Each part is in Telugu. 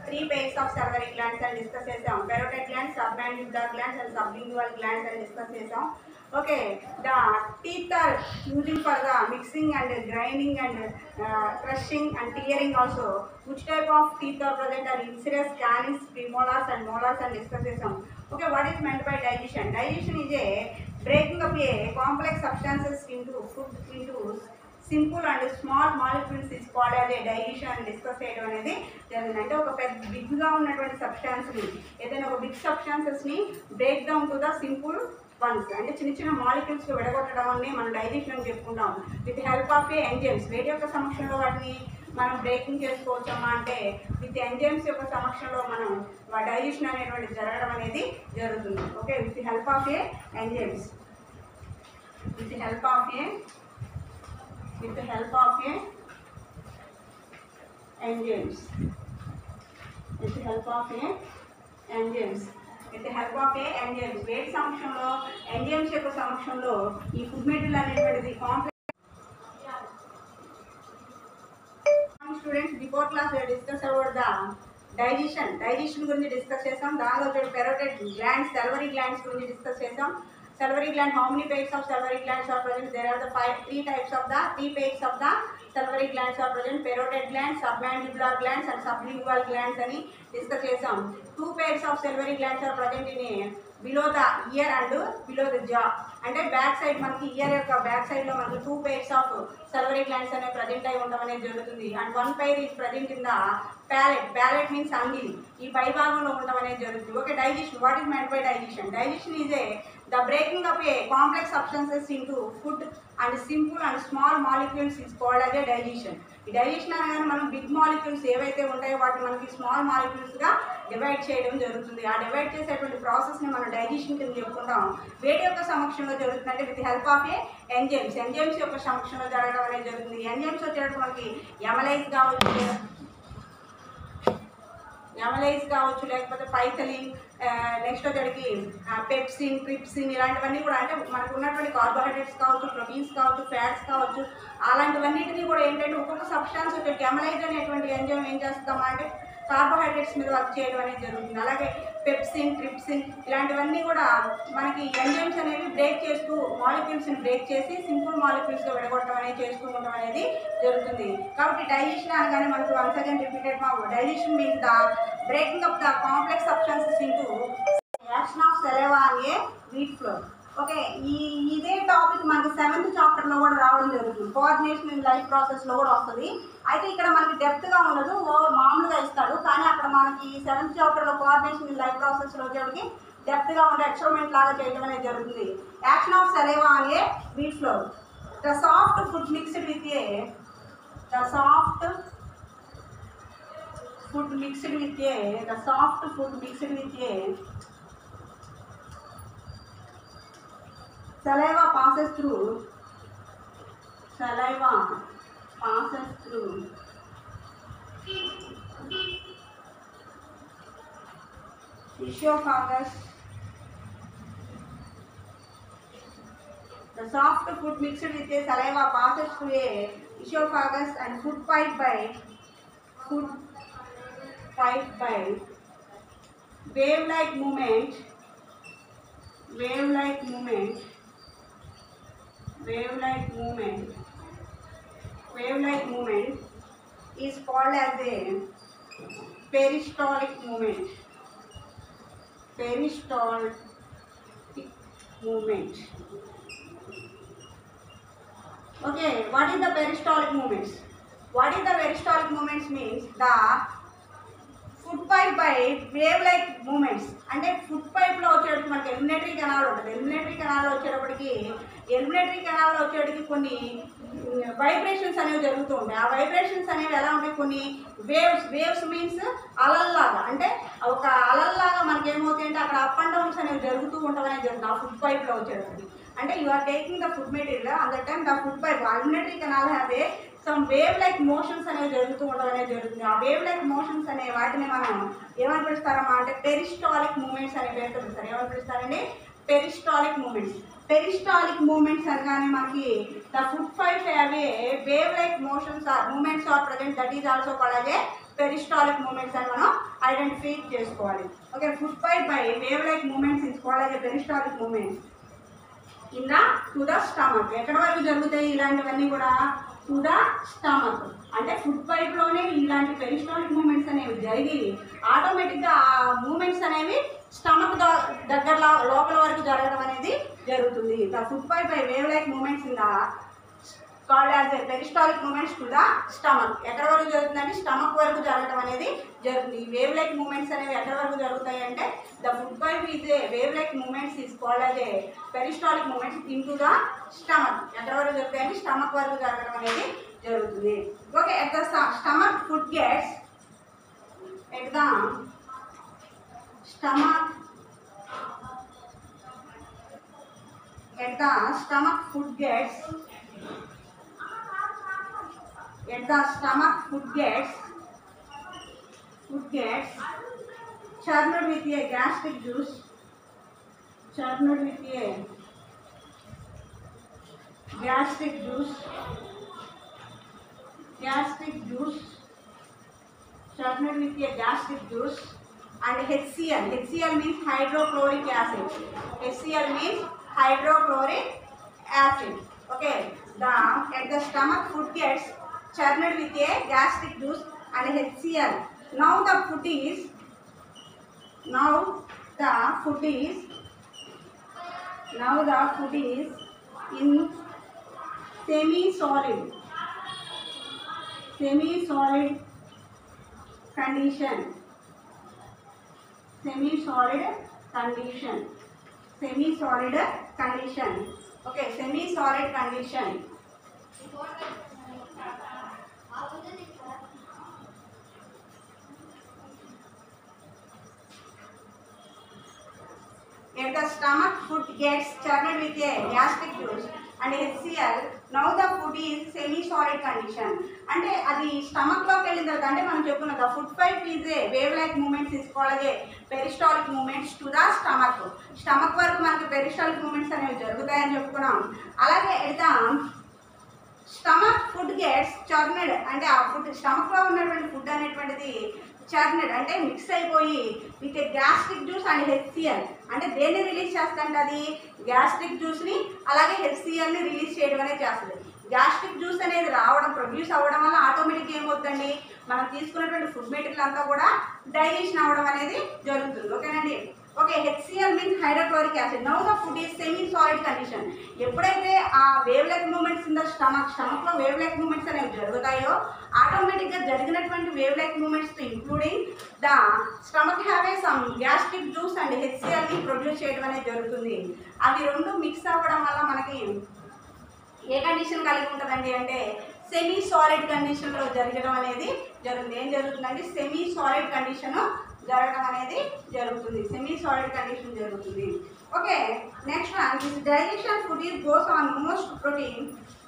Three pairs of salivary glands అని డిస్కస్ చేసాం parotid glands submandibular glands and sublingual glands అని డిస్కస్ చేసాం okay the teeth are using for the mixing and grinding and crushing and tearing also which type of teeth are present are incisors canines premolars and molars అని డిస్కస్ చేసాం okay what is meant by digestion digestion is a breaking up a complex substances into food into simple and small molecules తీసుకోవాలి అదే డైజెషన్ అని డిస్కస్ చేయడం అనేది జరిగింది అంటే ఒక పెద్ద బిగ్గా ఉన్నటువంటి సబ్స్టాన్స్ని ఏదైనా ఒక బిగ్ సబ్స్టాన్సెస్ని break down to the simple ones అంటే చిన్న చిన్న మాలిక్యూల్స్కి విడగొట్టడం అని మనం డైజెషన్ అని చెప్పుకుంటాం with help of a enzymes వేడి యొక్క సమక్షంలో వాటిని మనం బ్రేకింగ్ చేసుకోవచ్చమ్మా అంటే విత్ ఎంజైమ్స్ యొక్క సమక్షంలో మనం డైజెషన్ అనేటువంటి జరగడం అనేది జరుగుతుంది okay with help of a enzymes with help of a with the help of a enzymes with the help of a enzymes with the help of a enzymes వేడి సమక్షంలో ఎంజైమ్స్ యొక్క సమక్షంలో ఈ ఫుడ్ మెటీరియల్ అనేటువంటిది complex students before class discuss about the digestion digestion గురించి డిస్కస్ చేసాం దానిలో వచ్చే పెరోటెడ్ గ్లాండ్స్ సెలవరీ గ్లాండ్స్ గురించి డిస్కస్ చేసాం salivary gland how many pairs of salivary glands are present there are the five three types of the three pairs of the salivary glands are present parotid glands submandibular glands and sublingual glands అని డిస్కస్ చేసాం two pairs of salivary glands are present in a below the ear and below the jaw అంటే బ్యాక్ సైడ్ మనకి ఇయర్ యొక్క బ్యాక్ సైడ్ లో మనకి two pairs of salivary glands అనేవి ప్రజెంట్ అయి ఉండడం అనేది జరుగుతుంది and one pair is present in the palate palate means అంగిల్ ఈ పై భాగంలో ఉండడం అనేది జరుగుతుంది okay digestion what is meant by digestion digestion is a the breaking up a complex substances into food and simple and small molecules is called అదే డైజెషన్ ఈ డైజెషన్ అనగానే మనం బిగ్ మాలిక్యూల్స్ ఏవైతే ఉంటాయో వాటిని మనకి స్మాల్ మాలిక్యూల్స్గా డివైడ్ చేయడం జరుగుతుంది ఆ డివైడ్ చేసేటువంటి ప్రాసెస్ని మనం డైజెషన్ కింద చెప్పుకుంటాం వేటి యొక్క సమక్షంలో జరుగుతుంది అంటే with help of a enzymes enzymes యొక్క సమక్షంలో జరగడం అనేది జరుగుతుంది ఎంజైమ్స్ వచ్చేటప్పుడు మనకి ఎమలైజ్ కావచ్చు ఎమలైజ్ కావచ్చు లేకపోతే పైథలిన్ నెక్స్ట్ వచ్చేటికి పెప్సిన్ ట్రిప్సిన్ ఇలాంటివన్నీ కూడా అంటే మనకు ఉన్నటువంటి కార్బోహైడ్రేట్స్ కావచ్చు ప్రోటీన్స్ కావచ్చు ఫ్యాట్స్ కావచ్చు అలాంటివన్నిటిని కూడా ఏంటంటే ఒక్కొక్క సబ్స్టాన్స్ వచ్చేటి ఎమలైజ్ అనేటువంటి ఎంజైమ్ ఏం చేస్తామా అంటే కార్బోహైడ్రేట్స్ మీద వర్క్ చేయడం అనేది జరుగుతుంది అలాగే పెప్సిన్ ట్రిప్సిన్ ఇలాంటివన్నీ కూడా మనకి ఎంజైమ్స్ అనేవి బ్రేక్ చేస్తూ మాలిక్యూల్స్ని బ్రేక్ చేసి సింపుల్ మాలిక్యూల్స్గా విడగొట్టడం అనేది చేస్తూ ఉండడం అనేది జరుగుతుంది కాబట్టి డైజెషన్ అనగానే మనకు వన్స్ అగైన్ రిపీటెడ్ మా digestion means the breaking up the complex substances into action of saliva అనే వీట్ ఫ్లోర్ ఓకే ఈ ఇదే టాపిక్ మనకి సెవెంత్ చాప్టర్లో కూడా రావడం జరుగుతుంది కోఆర్డినేషన్ ఇన్ లైఫ్ ప్రాసెస్లో కూడా వస్తుంది అయితే ఇక్కడ మనకి డెప్త్గా ఉండదు ఓ మామూలుగా ఇస్తాడు కానీ అక్కడ మనకి సెవెంత్ చాప్టర్లో కోఆర్డినేషన్ ఇన్ లైఫ్ ప్రాసెస్లో వచ్చేటికి డెప్త్గా ఉండే ఎక్స్పెరిమెంట్ లాగా చేయడం అనేది జరుగుతుంది యాక్షన్ ఆఫ్ సెలెవా అనే wheat flour the soft food mixed with a the soft food mixed with a the soft food mixed with a saliva passes through saliva passes through esophagus the soft food mixed with a saliva passes through a esophagus and food pipe by food pipe by wave like movement wave like movement wave like movement wave like movement is called as a peristaltic movement peristaltic movement okay what is the peristaltic movements what is the peristaltic movements means the food pipe by wave like movements అంటే ఫుడ్ పైప్లో వచ్చేటప్పుడు మనకి ఎలిమినేటరీ కెనాల్ ఉంటుంది ఎలిమినేటరీ కెనాల్లో వచ్చేటప్పటికి ఎలిమినేటరీ కెనాల్లో వచ్చేటికి కొన్ని వైబ్రేషన్స్ అనేవి జరుగుతూ ఉంటాయి ఆ వైబ్రేషన్స్ అనేవి ఎలా ఉంటాయి కొన్ని వేవ్స్ వేవ్స్ మీన్స్ అలల్లాగా అంటే ఒక అలల్లాగా మనకి ఏమవుతాయి అంటే అక్కడ అప్ అండ్ డౌన్స్ అనేవి జరుగుతూ ఉండడం అనేది జరుగుతుంది ఆ ఫుడ్ పైప్లో వచ్చేటప్పటికి అంటే you are taking the food material at the time the food pipe alimentary canal have a some wave like motions అనేవి జరుగుతూ ఉండడం అనేది జరుగుతుంది ఆ వేవ్ లైక్ మోషన్స్ అనే వాటిని మనం ఏమని పిలుస్తారమ్మా అంటే పెరిస్టాలిక్ మూమెంట్స్ అనే పేరుతో పిలుస్తారు ఏమని పిలుస్తారండి పెరిస్టాలిక్ మూమెంట్స్ పెరిస్టాలిక్ మూమెంట్స్ అనగానే మనకి the food pipe have a wave like motions or movements are present that is also called a peristaltic movements అని మనం ఐడెంటిఫై చేసుకోవాలి okay food pipe by wave like movements is called as peristaltic movements in the to the stomach ఎక్కడ వరకు జరుగుతాయి ఇలాంటివన్నీ కూడా టు ద స్టమక్ అంటే ఫుడ్ పైప్లోనే ఇలాంటి పెరిస్టాలిక్ మూమెంట్స్ అనేవి జరిగి ఆటోమేటిక్గా ఆ మూమెంట్స్ అనేవి స్టమక్ దగ్గర లో- లోపల వరకు జరగడం అనేది జరుగుతుంది the food pipe by wave like movements in the called as a peristaltic movements to the stomach ఎక్కడ వరకు జరుగుతుందంటే స్టమక్ వరకు జరగడం అనేది జరుగుతుంది ఈ వేవ్ లైక్ మూమెంట్స్ అనేవి ఎక్కడ వరకు జరుగుతాయి అంటే the food pipe is a wave like movements is called as a peristaltic movements in to the stomach ఎక్కడ వరకు జరుగుతాయి అంటే స్టమక్ వరకు జరగడం అనేది జరుగుతుంది okay at the stomach food gets at the stomach at the stomach food gets at the stomach food gets food gets churned with a gastric juice churned with a gastric juice gastric juice churned with a gastric juice and HCl HCl means hydrochloric acid HCl means hydrochloric acid okay the at the stomach food gets churned with a gastric juice and HCl. Now the food is now the food is now the food is in semi-solid semi-solid condition semi-solid condition semi-solid condition okay semi-solid condition If the stomach food gets churned with a gastric juice and HCl, now the food is semi-solid condition. అంటే అది స్టమక్ లోకి వెళ్ళిన తర్వాత అంటే మనం చెప్పుకున్న the food pipe is a wave like movements తీసుకోవాలి peristaltic movements to the stomach stomach వరకు మనకి పెరిస్టాలిక్ మూమెంట్స్ అనేవి జరుగుతాయని చెప్పుకున్నాం అలాగే at the stomach food gets churned అంటే ఆ ఫుడ్ స్టమక్లో ఉన్నటువంటి ఫుడ్ అనేటువంటిది చర్నెడ్ అంటే మిక్స్ అయిపోయి with gastric juice and HCL అంటే దేన్ని రిలీజ్ చేస్తుంటే అది గ్యాస్ట్రిక్ జ్యూస్ని అలాగే హెచ్సిఎల్ని రిలీజ్ చేయడం అనేది చేస్తుంది గ్యాస్ట్రిక్ జ్యూస్ అనేది రావడం ప్రొడ్యూస్ అవ్వడం వల్ల ఆటోమేటిక్గా ఏమవుతుందండి మనం తీసుకున్నటువంటి ఫుడ్ మెటీరియల్ అంతా కూడా డైజెషన్ అవ్వడం అనేది జరుగుతుంది ఓకేనండి okay HCL means hydrochloric acid now the food is semi solid condition ఎప్పుడైతే ఆ wave like movements in the stomach స్టమక్లో వేవ్ లెక్ మూమెంట్స్ అనేవి జరుగుతాయో ఆటోమేటిక్గా జరిగినటువంటి wave like movements including the stomach have a some gastric juice and హెచ్సిఎల్ని ప్రొడ్యూస్ చేయడం అనేది జరుగుతుంది అవి రెండు మిక్స్ అవ్వడం వల్ల మనకి ఏ కండిషన్ కలిగి ఉంటుందండి అంటే సెమీ సాలిడ్ కండిషన్లో జరగడం అనేది జరుగుతుంది ఏం జరుగుతుందంటే సెమీ సాలిడ్ కండిషన్ జరగడం అనేది జరుగుతుంది సెమీ సాలిడ్ కండిషన్ జరుగుతుంది okay next one this digestion food is goes on most protein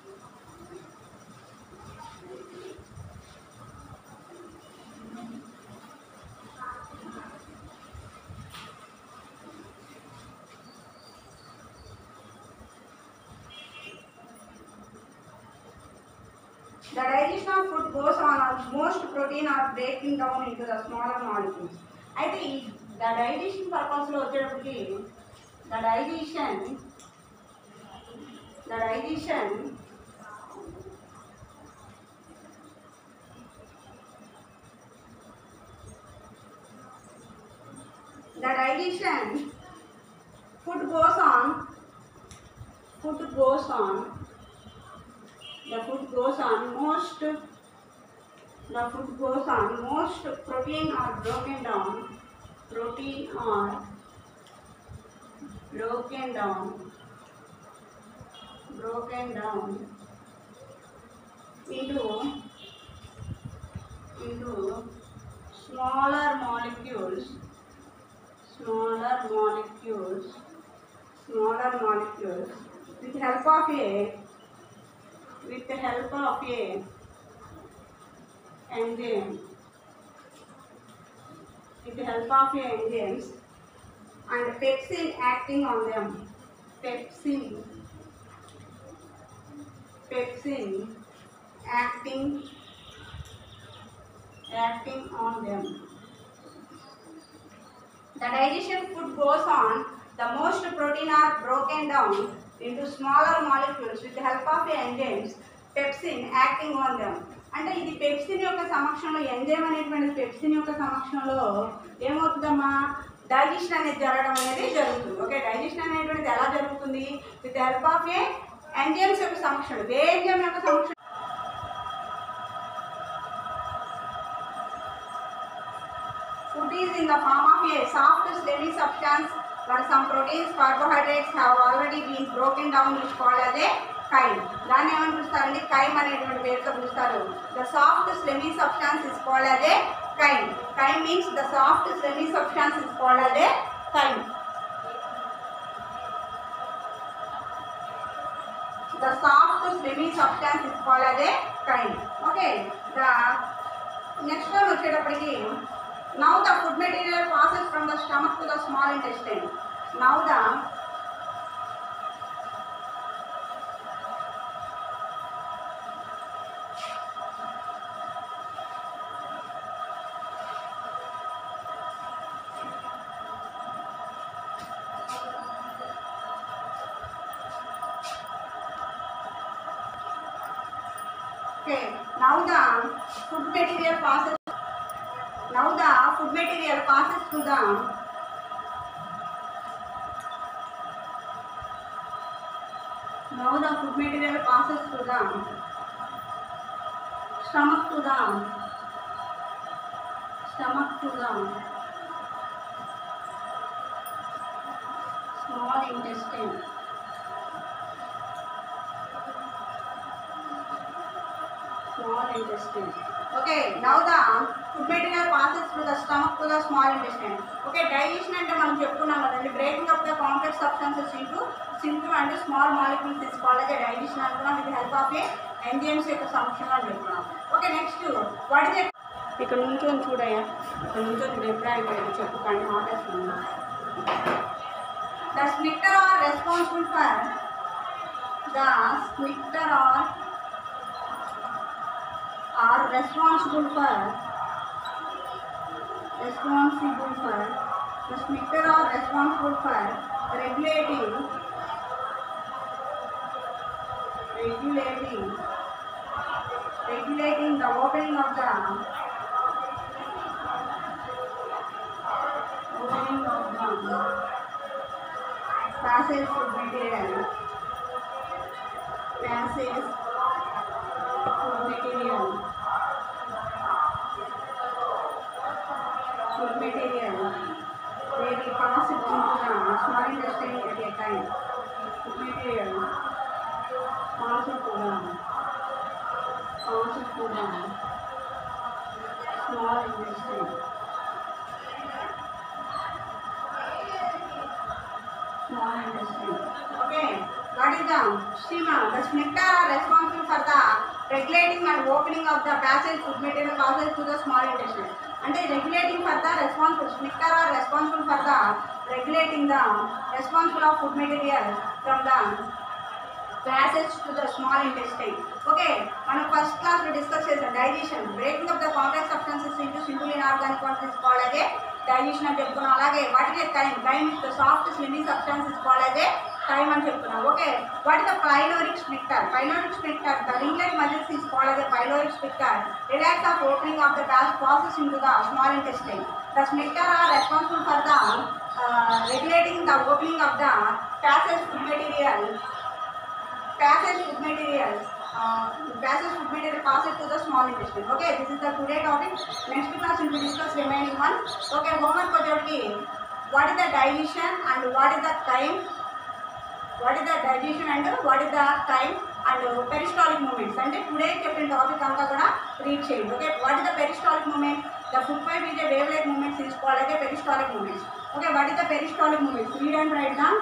The digestion of food goes on as most protein are breaking down into the smaller molecules. అయితే ఈ ద డైజెషన్ పర్పస్లో వచ్చేటప్పటికి the digestion the digestion the digestion food goes on food goes on the food goes on most the food goes on most protein are broken down protein are broken down broken down into into smaller molecules smaller molecules smaller molecules with the help of a with the help of a enzyme with the help of a enzymes and pepsin acting on them pepsin pepsin acting acting on them. The digestion food goes on. The most protein are broken down into smaller molecules with the help of enzymes, pepsin acting on them. అంటే ఇది పెప్సిన్ యొక్క సమక్షంలో ఎంజైమ్ అనేటువంటి పెప్సిన్ యొక్క సమక్షంలో ఏమవుతుందమ్మా డైజెషన్ అనేది జరగడం అనేది జరుగుతుంది ఓకే డైజెషన్ అనేటువంటిది ఎలా జరుగుతుంది with help of a enzymes యొక్క సమక్షంలో ఏ ఎంజైమ్ యొక్క సమక్షంలో Food is in the form of a soft slimy substance where some proteins, carbohydrates have already been broken down is called as a కైమ్ దాన్ని ఏమని పిలుస్తారండి కైమ్ అనేటువంటి పేరుతో పిలుస్తారు the soft slimy substance is called అదే chyme chyme means the soft slimy substance is called అదే chyme the soft slimy substance is called as a chyme okay the next one వచ్చేటప్పటికి now the food material passes from the stomach to the small intestine now the okay now the food material passes now the food material passes to the now the food material passes to the stomach to the stomach to the small intestine small intestine. Okay, now the food material passes through the stomach to the small intestine. Okay, digestion అంటే మనం చెప్పుకున్నాం కదండి breaking up the complex substances into simple and small molecules is called అదే డైజెషన్ అనుకున్నాం with help of a enzymes యొక్క సంక్షేమం అని చెప్పుకున్నాం ఓకే నెక్స్ట్ వాట్ ఇస్ ఇక్కడ నుంచొని చూడయ్యా ఇక్కడ నుంచొని చూడు ఎప్పుడు అయిపోయింది చెప్పు కానీ ఆపేస్తున్నాను the sphincter are responsible for the sphincter are are responsible for responsible for the sphincter are responsible for regulating regulating regulating the opening of the opening of the passage food material passage food material food material may be passed into the small intestine at a time. Food material passed to the passed to the small intestine. Small intestine. Okay. What is the schema? The sphincter are responsible for the regulating and opening of the passage food material passes to the small intestine. అంటే regulating for the responsible sphincter are responsible for the regulating the responsible of food material from the passage to the small intestine. Okay మనం ఫస్ట్ క్లాస్ లో డిస్కస్ చేసాం digestion breaking of the complex substances into simple inorganic complex called అదే డైజెషన్ అని చెప్పుకున్నాం అలాగే వాటికే chyme chyme is the soft slimy substances called అదే టైం అని చెప్పుకున్నాం okay what is the pyloric sphincter pyloric sphincter the ringlet muscles is called అదే pyloric sphincter relax of opening of the gas process into the small intestine the sphincter are responsible for the regulating the opening of the passage food material passage food material uh, passage food material passes to the small intestine okay this is the today topic next class we will discuss remaining one okay homework వచ్చేటికి what is the digestion and what is the time what is the digestion and what is the time and peristaltic movements అంటే టుడే చెప్పిన టాపిక్ అంతా కూడా రీడ్ చేయండి okay what is the peristaltic movement the food pipe is a wave like movements తీసుకోవాలి అయితే peristaltic movements okay what is the peristaltic movements read and write the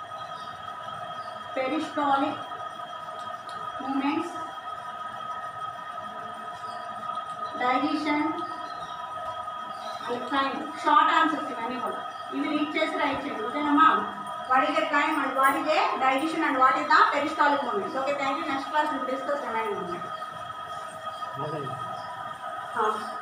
peristaltic movements digestion and chyme short answers ఇవన్నీ కూడా ఇవి రీడ్ చేసి రైట్ చేయండి ఓకేనమ్మా what is the chyme and what is a digestion and what is the peristaltic movements okay thank you next class will discuss remaining moments